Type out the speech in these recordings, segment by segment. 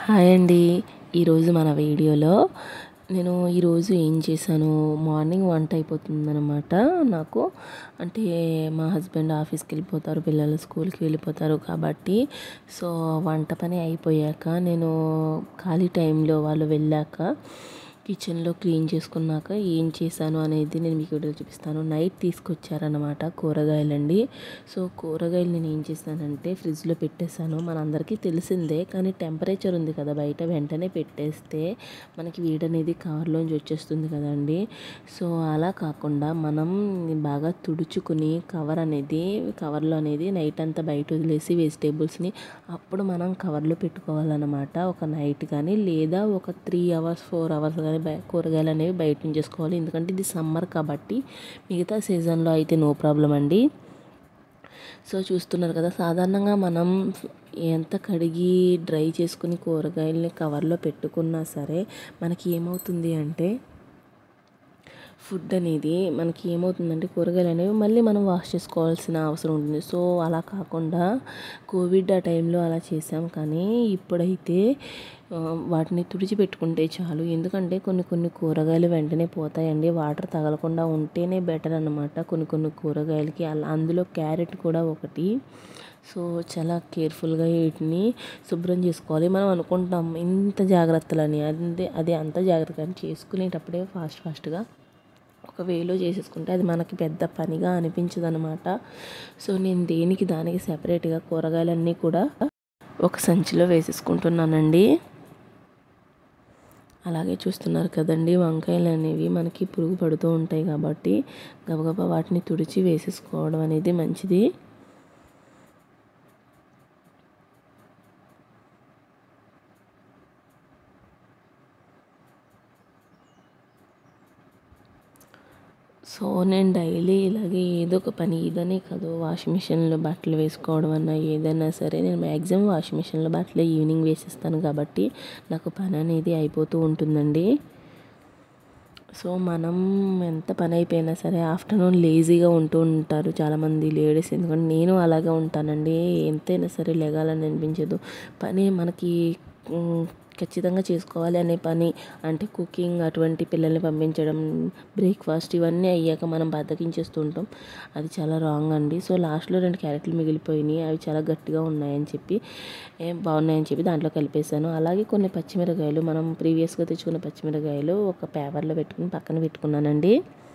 hi అండి ఈరోజు మన వీడియోలో నేను ఈరోజు ఏం చేశాను మార్నింగ్ వంట అయిపోతుందన్నమాట నాకు అంటే మా హస్బెండ్ ఆఫీస్కి వెళ్ళిపోతారు పిల్లలు స్కూల్కి వెళ్ళిపోతారు కాబట్టి సో వంట పని అయిపోయాక నేను ఖాళీ టైంలో వాళ్ళు వెళ్ళాక కిచెన్లో క్లీన్ చేసుకున్నాక ఏం చేశాను అనేది నేను మీకు వీడియో చూపిస్తాను నైట్ తీసుకొచ్చారనమాట కూరగాయలండి సో కూరగాయలు నేను ఏం చేశానంటే ఫ్రిడ్జ్లో పెట్టేశాను మనందరికీ తెలిసిందే కానీ టెంపరేచర్ ఉంది కదా బయట వెంటనే పెట్టేస్తే మనకి వేడనేది కవర్లోంచి వచ్చేస్తుంది కదండి సో అలా కాకుండా మనం బాగా తుడుచుకుని కవర్ అనేది కవర్లో అనేది నైట్ అంతా బయట వదిలేసి వెజిటేబుల్స్ని అప్పుడు మనం కవర్లో పెట్టుకోవాలన్నమాట ఒక నైట్ కానీ లేదా ఒక త్రీ అవర్స్ ఫోర్ అవర్స్ కానీ బయ కూరగాయలు అనేవి బయట ఉంచేసుకోవాలి ఎందుకంటే ఇది సమ్మర్ కాబట్టి మిగతా సీజన్లో అయితే నో ప్రాబ్లం అండి సో చూస్తున్నారు కదా సాధారణంగా మనం ఎంత కడిగి డ్రై చేసుకుని కూరగాయలని కవర్లో పెట్టుకున్నా సరే మనకి ఏమవుతుంది అంటే ఫుడ్ అనేది మనకి ఏమవుతుందంటే కూరగాయలు అనేవి మళ్ళీ మనం వాష్ చేసుకోవాల్సిన అవసరం ఉంటుంది సో అలా కాకుండా కోవిడ్ ఆ టైంలో అలా చేసాం కానీ ఇప్పుడైతే వాటిని తుడిచిపెట్టుకుంటే చాలు ఎందుకంటే కొన్ని కొన్ని కూరగాయలు వెంటనే పోతాయండి వాటర్ తగలకుండా ఉంటేనే బెటర్ అనమాట కొన్ని కొన్ని కూరగాయలకి అలా అందులో క్యారెట్ కూడా ఒకటి సో చాలా కేర్ఫుల్గా వీటిని శుభ్రం చేసుకోవాలి మనం అనుకుంటాం ఇంత జాగ్రత్తలని అది అది అంత జాగ్రత్తగా చేసుకునేటప్పుడే ఫాస్ట్ ఫాస్ట్గా ఒక వేలో చేసేసుకుంటే అది మనకి పెద్ద పనిగా అనిపించదు అనమాట సో నేను దేనికి దానికి సెపరేట్గా కూరగాయలన్నీ కూడా ఒక సంచిలో వేసేసుకుంటున్నానండి అలాగే చూస్తున్నారు కదండి వంకాయలు అనేవి మనకి పురుగు పడుతూ ఉంటాయి కాబట్టి గబగబా వాటిని తుడిచి వేసేసుకోవడం అనేది మంచిది సో నేను డైలీ ఇలాగే ఏదో ఒక పని ఇదనే కాదు వాషింగ్ మిషన్లో బట్టలు వేసుకోవడం అన్నా ఏదైనా సరే నేను మ్యాక్సిమం వాషింగ్ మిషన్లో బట్టలు ఈవినింగ్ వేసేస్తాను కాబట్టి నాకు పని అనేది అయిపోతూ ఉంటుందండి సో మనం ఎంత పని అయిపోయినా సరే ఆఫ్టర్నూన్ లేజీగా ఉంటూ ఉంటారు చాలామంది లేడీస్ ఎందుకంటే నేను అలాగే ఉంటానండి ఎంతైనా సరే లెగాలని అనిపించదు పని మనకి ఖచ్చితంగా చేసుకోవాలి అనే పని అంటే కుకింగ్ అటువంటి పిల్లల్ని పంపించడం బ్రేక్ఫాస్ట్ ఇవన్నీ అయ్యాక మనం బద్దకించేస్తూ ఉంటాం అది చాలా రాంగ్ అండి సో లాస్ట్లో రెండు క్యారెట్లు మిగిలిపోయినాయి అవి చాలా గట్టిగా ఉన్నాయని చెప్పి ఏం బాగున్నాయని చెప్పి దాంట్లో కలిపేశాను అలాగే కొన్ని పచ్చిమిరకాయలు మనం ప్రీవియస్గా తెచ్చుకున్న పచ్చిమిరకాయలు ఒక పేపర్లో పెట్టుకుని పక్కన పెట్టుకున్నానండి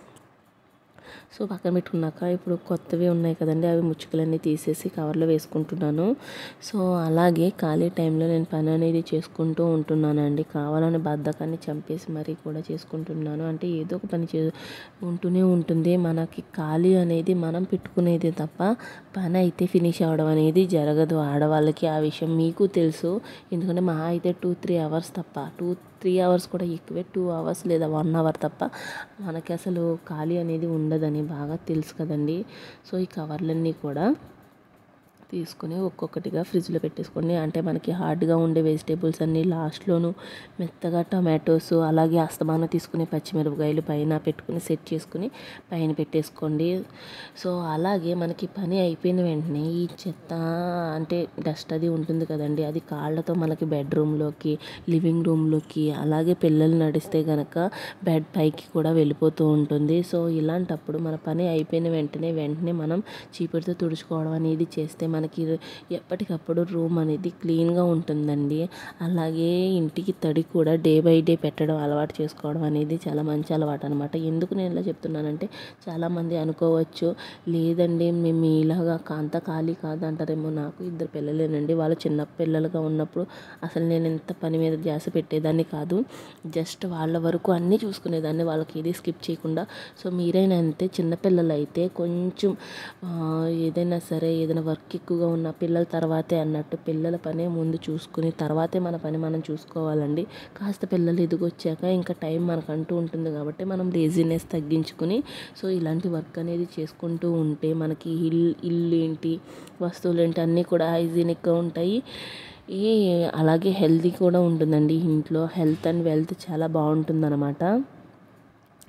సో పక్కన పెట్టుకున్నాక ఇప్పుడు కొత్తవి ఉన్నాయి కదండి అవి ముచ్చుకలన్నీ తీసేసి కవర్లో వేసుకుంటున్నాను సో అలాగే ఖాళీ టైంలో నేను పని అనేది చేసుకుంటూ ఉంటున్నానండి కావాలని బద్ధకాన్ని చంపేసి మరీ కూడా చేసుకుంటున్నాను అంటే ఏదో ఒక పని చే ఉంటూనే ఉంటుంది మనకి ఖాళీ అనేది మనం పెట్టుకునేది తప్ప పని అయితే ఫినిష్ అవ్వడం అనేది జరగదు ఆడవాళ్ళకి ఆ విషయం మీకు తెలుసు ఎందుకంటే మహా అయితే టూ త్రీ అవర్స్ తప్ప టూ త్రీ అవర్స్ కూడా ఎక్కువే టూ అవర్స్ లేదా వన్ అవర్ తప్ప మనకి అసలు ఖాళీ అనేది ఉండదని బాగా తెలుసు కదండి సో ఈ కవర్లన్నీ కూడా తీసుకుని ఒక్కొక్కటిగా ఫ్రిడ్జ్లో పెట్టేసుకోండి అంటే మనకి హార్డ్గా ఉండే వెజిటేబుల్స్ అన్నీ లాస్ట్లోను మెత్తగా టమాటోస్ అలాగే అస్తమానం తీసుకుని పచ్చిమిరపకాయలు పైన పెట్టుకుని సెట్ చేసుకుని పైన పెట్టేసుకోండి సో అలాగే మనకి పని అయిపోయిన వెంటనే ఈ చెత్త అంటే డస్ట్ అది ఉంటుంది కదండి అది కాళ్ళతో మనకి బెడ్రూమ్లోకి లివింగ్ రూమ్లోకి అలాగే పిల్లలు నడిస్తే కనుక బెడ్ పైకి కూడా వెళ్ళిపోతూ ఉంటుంది సో ఇలాంటప్పుడు మన పని అయిపోయిన వెంటనే వెంటనే మనం చీపురుతో తుడుచుకోవడం అనేది చేస్తే మన మనకి ఎప్పటికప్పుడు రూమ్ అనేది క్లీన్గా ఉంటుందండి అలాగే ఇంటికి తడి కూడా డే బై డే పెట్టడం అలవాటు చేసుకోవడం అనేది చాలా మంచి అలవాటు అనమాట ఎందుకు నేను ఇలా చెప్తున్నానంటే చాలామంది అనుకోవచ్చు లేదండి మేము ఇలాగా కాంత ఖాళీ కాదంటారేమో నాకు ఇద్దరు పిల్లలేనండి వాళ్ళు చిన్న పిల్లలుగా ఉన్నప్పుడు అసలు నేను ఎంత పని మీద ధ్యాస పెట్టేదాన్ని కాదు జస్ట్ వాళ్ళ వరకు అన్నీ చూసుకునేదాన్ని వాళ్ళకి ఏది స్కిప్ చేయకుండా సో మీరైనా అంతే చిన్నపిల్లలు అయితే కొంచెం ఏదైనా సరే ఏదైనా వర్క్ ఎక్కువగా ఉన్న పిల్లల తర్వాతే అన్నట్టు పిల్లల పనే ముందు చూసుకుని తర్వాతే మన పని మనం చూసుకోవాలండి కాస్త పిల్లలు ఎదిగొచ్చాక ఇంకా టైం మనకంటూ ఉంటుంది కాబట్టి మనం లేజినెస్ తగ్గించుకుని సో ఇలాంటి వర్క్ అనేది చేసుకుంటూ ఉంటే మనకి ఇల్లు ఇల్లు ఏంటి వస్తువులు ఏంటి అన్నీ కూడా హైజీనిక్గా ఉంటాయి ఈ అలాగే హెల్తీ కూడా ఉంటుందండి ఇంట్లో హెల్త్ అండ్ వెల్త్ చాలా బాగుంటుందన్నమాట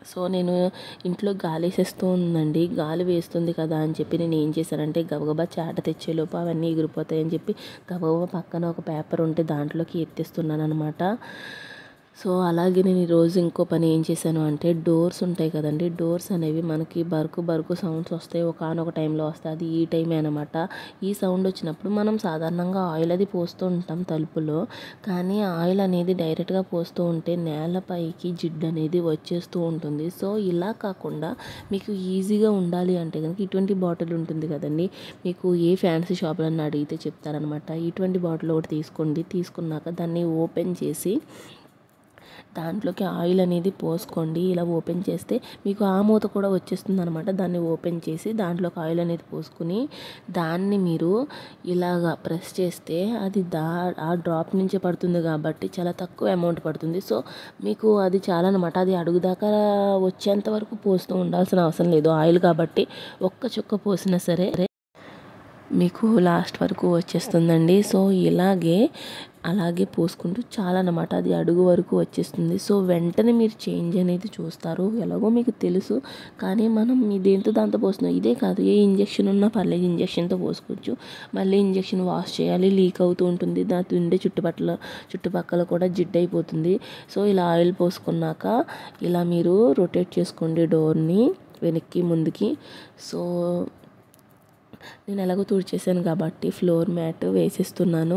సో నేను ఇంట్లో గాలి వేసేస్తూ ఉందండి గాలి వేస్తుంది కదా అని చెప్పి నేను ఏం చేశానంటే గబగబా చాట తెచ్చేలోపు అవన్నీ ఎగిరిపోతాయని చెప్పి గబగబా పక్కన ఒక పేపర్ ఉంటే దాంట్లోకి ఎత్తేస్తున్నాను అనమాట సో అలాగే నేను ఈరోజు ఇంకో పని ఏం చేశాను అంటే డోర్స్ ఉంటాయి కదండి డోర్స్ అనేవి మనకి బరుకు బరుకు సౌండ్స్ వస్తాయి ఒకనొక టైంలో వస్తాయి అది ఈ టైమే అనమాట ఈ సౌండ్ వచ్చినప్పుడు మనం సాధారణంగా ఆయిల్ అది పోస్తూ ఉంటాం తలుపులో కానీ ఆయిల్ అనేది డైరెక్ట్గా పోస్తూ ఉంటే నేలపైకి జిడ్డు అనేది వచ్చేస్తూ ఉంటుంది సో ఇలా కాకుండా మీకు ఈజీగా ఉండాలి అంటే కనుక ఇటువంటి బాటిల్ ఉంటుంది కదండి మీకు ఏ ఫ్యాన్సీ షాపులన్నా అడిగితే చెప్తారనమాట ఇటువంటి బాటిల్ ఒకటి తీసుకోండి తీసుకున్నాక దాన్ని ఓపెన్ చేసి దాంట్లోకి ఆయిల్ అనేది పోసుకోండి ఇలా ఓపెన్ చేస్తే మీకు ఆ మూత కూడా వచ్చేస్తుంది అనమాట దాన్ని ఓపెన్ చేసి దాంట్లోకి ఆయిల్ అనేది పోసుకుని దాన్ని మీరు ఇలాగా ప్రెస్ చేస్తే అది దా ఆ డ్రాప్ నుంచే పడుతుంది కాబట్టి చాలా తక్కువ అమౌంట్ పడుతుంది సో మీకు అది చాలా అనమాట అది అడుగుదాకా వచ్చేంత వరకు పోస్తూ ఉండాల్సిన అవసరం లేదు ఆయిల్ కాబట్టి ఒక్క చుక్క పోసినా సరే మీకు లాస్ట్ వరకు వచ్చేస్తుందండి సో ఇలాగే అలాగే పోసుకుంటూ చాలా అనమాట అది అడుగు వరకు వచ్చేస్తుంది సో వెంటనే మీరు చేంజ్ అనేది చూస్తారు ఎలాగో మీకు తెలుసు కానీ మనం మీ దేంతో దాంతో పోస్తున్నాం ఇదే కాదు ఏ ఇంజెక్షన్ ఉన్నా పర్లేదు ఇంజెక్షన్తో పోసుకోవచ్చు మళ్ళీ ఇంజెక్షన్ వాష్ చేయాలి లీక్ అవుతూ ఉంటుంది దాని ఉండే చుట్టుపక్కల చుట్టుపక్కల కూడా జిడ్డు అయిపోతుంది సో ఇలా ఆయిల్ పోసుకున్నాక ఇలా మీరు రొటేట్ చేసుకోండి డోర్ని వెనక్కి ముందుకి సో నేను ఎలాగో తుడిచేసాను కాబట్టి ఫ్లోర్ మ్యాట్ వేసేస్తున్నాను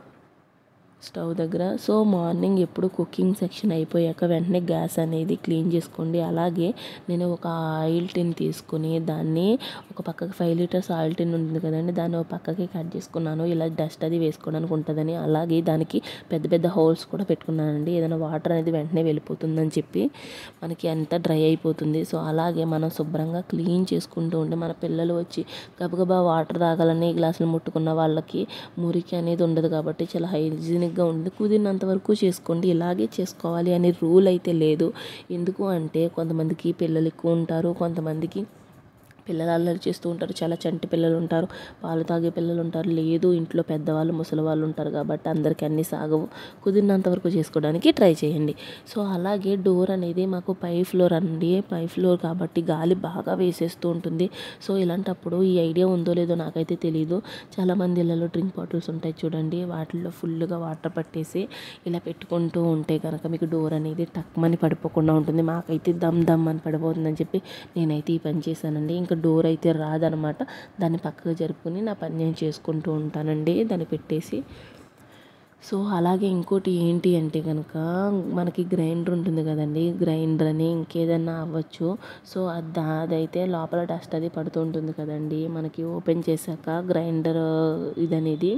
స్టవ్ దగ్గర సో మార్నింగ్ ఎప్పుడు కుకింగ్ సెక్షన్ అయిపోయాక వెంటనే గ్యాస్ అనేది క్లీన్ చేసుకోండి అలాగే నేను ఒక ఆయిల్ టిన్ తీసుకుని దాన్ని ఒక పక్కకి ఫైవ్ లీటర్స్ ఆయిల్ టిన్ ఉంటుంది కదండి దాన్ని ఒక పక్కకి కట్ చేసుకున్నాను ఇలా డస్ట్ అది వేసుకోవడానికి ఉంటుందని అలాగే దానికి పెద్ద పెద్ద హోల్స్ కూడా పెట్టుకున్నానండి ఏదైనా వాటర్ అనేది వెంటనే వెళ్ళిపోతుందని చెప్పి మనకి అంతా డ్రై అయిపోతుంది సో అలాగే మనం శుభ్రంగా క్లీన్ చేసుకుంటూ ఉంటే మన పిల్లలు వచ్చి గబగబా వాటర్ తాగాలని గ్లాసులు ముట్టుకున్న వాళ్ళకి మురికి అనేది ఉండదు కాబట్టి చాలా హైజీనిక్గా ఉంటుంది కుదిరినంత వరకు చేసుకోండి ఇలాగే చేసుకోవాలి అనే రూల్ అయితే లేదు ఎందుకు అంటే కొంతమందికి పిల్లలు ఎక్కువ ఉంటారు కొంతమందికి పిల్లలు అల్లరి చేస్తూ ఉంటారు చాలా చంటి పిల్లలు ఉంటారు పాలు తాగే పిల్లలు ఉంటారు లేదు ఇంట్లో పెద్దవాళ్ళు ముసలి వాళ్ళు ఉంటారు కాబట్టి అందరికీ అన్నీ సాగవు కుదిరినంత వరకు చేసుకోవడానికి ట్రై చేయండి సో అలాగే డోర్ అనేది మాకు పై ఫ్లోర్ అండి పై ఫ్లోర్ కాబట్టి గాలి బాగా వేసేస్తూ ఉంటుంది సో ఇలాంటప్పుడు ఈ ఐడియా ఉందో లేదో నాకైతే తెలియదు చాలామంది ఇళ్ళలో డ్రింక్ బాటిల్స్ ఉంటాయి చూడండి వాటిల్లో ఫుల్గా వాటర్ పట్టేసి ఇలా పెట్టుకుంటూ ఉంటే కనుక మీకు డోర్ అనేది టక్మని పడిపోకుండా ఉంటుంది మాకైతే దమ్ దమ్ అని పడిపోతుందని చెప్పి నేనైతే ఈ పని చేశానండి ఇంకా డోర్ అయితే రాదనమాట దాన్ని పక్కకు జరుపుకుని నా పని నేను చేసుకుంటూ ఉంటానండి దాన్ని పెట్టేసి సో అలాగే ఇంకోటి ఏంటి అంటే కనుక మనకి గ్రైండర్ ఉంటుంది కదండి గ్రైండర్ అని ఇంకేదన్నా అవ్వచ్చు సో అది అదైతే లోపల డస్ట్ అది పడుతూ ఉంటుంది కదండి మనకి ఓపెన్ చేశాక గ్రైండర్ ఇదనేది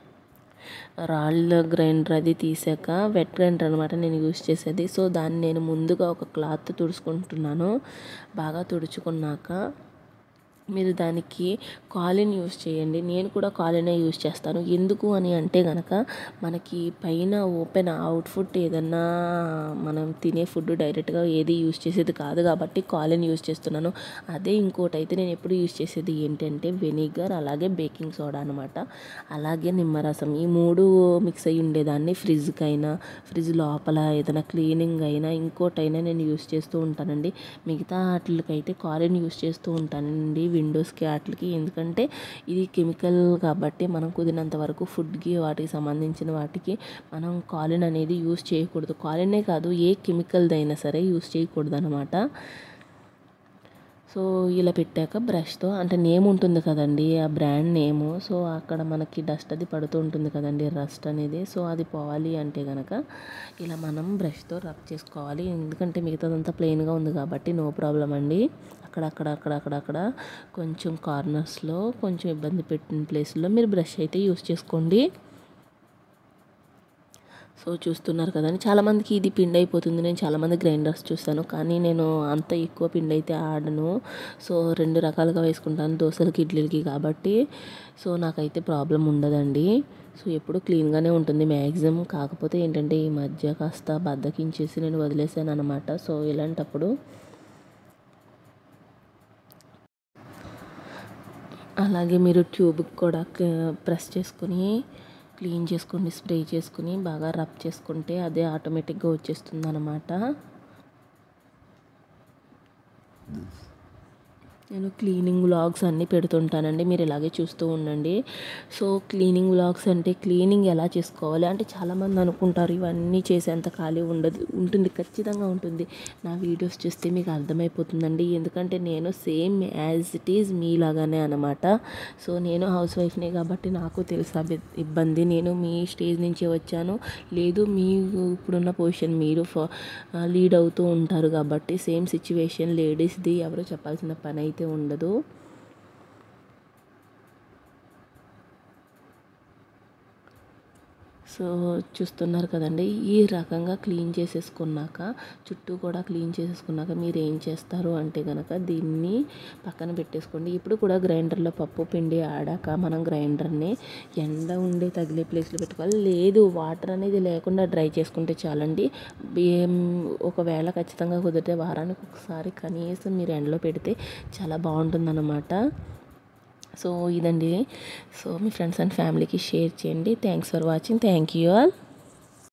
రాళ్ళ గ్రైండర్ అది తీసాక వెట్ గ్రైండర్ అనమాట నేను యూస్ చేసేది సో దాన్ని నేను ముందుగా ఒక క్లాత్ తుడుచుకుంటున్నాను బాగా తుడుచుకున్నాక మీరు దానికి కాలిన్ యూస్ చేయండి నేను కూడా కాలినే యూస్ చేస్తాను ఎందుకు అని అంటే కనుక మనకి పైన ఓపెన్ అవుట్ ఫుడ్ ఏదన్నా మనం తినే ఫుడ్ డైరెక్ట్గా ఏది యూస్ చేసేది కాదు కాబట్టి కాలిన్ యూస్ చేస్తున్నాను అదే ఇంకోటి అయితే నేను ఎప్పుడు యూస్ చేసేది ఏంటంటే వెనిగర్ అలాగే బేకింగ్ సోడా అనమాట అలాగే నిమ్మరసం ఈ మూడు మిక్స్ అయ్యి ఉండేదాన్ని ఫ్రిడ్జ్కైనా ఫ్రిడ్జ్ లోపల ఏదైనా క్లీనింగ్ అయినా ఇంకోటైనా నేను యూస్ చేస్తూ ఉంటానండి మిగతా వాటికైతే కాలిన్ యూస్ చేస్తూ ఉంటానండి విండోస్కి వాటికి ఎందుకంటే ఇది కెమికల్ కాబట్టి మనం కుదిరినంత వరకు ఫుడ్కి వాటికి సంబంధించిన వాటికి మనం కాలిన్ అనేది యూస్ చేయకూడదు కాలినే కాదు ఏ కెమికల్దైనా సరే యూస్ చేయకూడదు అనమాట సో ఇలా పెట్టాక బ్రష్తో అంటే నేమ్ ఉంటుంది కదండి ఆ బ్రాండ్ నేము సో అక్కడ మనకి డస్ట్ అది పడుతూ ఉంటుంది కదండి రస్ట్ అనేది సో అది పోవాలి అంటే కనుక ఇలా మనం బ్రష్తో రబ్ చేసుకోవాలి ఎందుకంటే మిగతాదంతా ప్లెయిన్గా ఉంది కాబట్టి నో ప్రాబ్లం అండి అక్కడక్కడ అక్కడక్కడ కొంచెం కార్నర్స్లో కొంచెం ఇబ్బంది పెట్టిన ప్లేస్లో మీరు బ్రష్ అయితే యూస్ చేసుకోండి సో చూస్తున్నారు కదండి చాలామందికి ఇది పిండి అయిపోతుంది నేను చాలామంది గ్రైండర్స్ చూస్తాను కానీ నేను అంత ఎక్కువ పిండి అయితే ఆడను సో రెండు రకాలుగా వేసుకుంటాను దోశలకి ఇడ్లీలకి కాబట్టి సో నాకైతే ప్రాబ్లం ఉండదండి సో ఎప్పుడు క్లీన్గానే ఉంటుంది మ్యాక్సిమం కాకపోతే ఏంటంటే ఈ మధ్య కాస్త బద్దకించేసి నేను వదిలేసాను అనమాట సో ఇలాంటప్పుడు అలాగే మీరు ట్యూబ్కి కూడా ప్రెస్ చేసుకొని క్లీన్ చేసుకోండి స్ప్రే చేసుకుని బాగా రబ్ చేసుకుంటే అదే ఆటోమేటిక్గా వచ్చేస్తుంది అనమాట నేను క్లీనింగ్ వ్లాగ్స్ అన్నీ పెడుతుంటానండి మీరు ఇలాగే చూస్తూ ఉండండి సో క్లీనింగ్ వ్లాగ్స్ అంటే క్లీనింగ్ ఎలా చేసుకోవాలి అంటే చాలామంది అనుకుంటారు ఇవన్నీ చేసేంత ఖాళీ ఉండదు ఉంటుంది ఖచ్చితంగా ఉంటుంది నా వీడియోస్ చూస్తే మీకు అర్థమైపోతుందండి ఎందుకంటే నేను సేమ్ యాజ్ ఇట్ ఈజ్ మీలాగానే అనమాట సో నేను హౌస్ వైఫ్నే కాబట్టి నాకు తెలుసు ఆ బి- ఇబ్బంది నేను మీ స్టేజ్ నుంచి వచ్చాను లేదు మీ ఇప్పుడున్న పొజిషన్ మీరు లీడ్ అవుతూ ఉంటారు కాబట్టి సేమ్ సిచ్యువేషన్ లేడీస్ది ఎవరు చెప్పాల్సిన పని అయితే ఉండదు సో చూస్తున్నారు కదండి ఈ రకంగా క్లీన్ చేసేసుకున్నాక చుట్టూ కూడా క్లీన్ చేసేసుకున్నాక మీరు ఏం చేస్తారు అంటే కనుక దీన్ని పక్కన పెట్టేసుకోండి ఇప్పుడు కూడా గ్రైండర్లో పప్పు పిండి ఆడాక మనం గ్రైండర్ని ఎండ ఉండే తగిలే ప్లేస్లో పెట్టుకోవాలి లేదు వాటర్ అనేది లేకుండా డ్రై చేసుకుంటే చాలండి ఏం ఒకవేళ ఖచ్చితంగా కుదిరితే వారానికి ఒకసారి కనీసం మీరు ఎండలో పెడితే చాలా బాగుంటుందన్నమాట సో ఇదండి సో మీ ఫ్రెండ్స్ అండ్ ఫ్యామిలీకి షేర్ చేయండి thanks for watching thank you all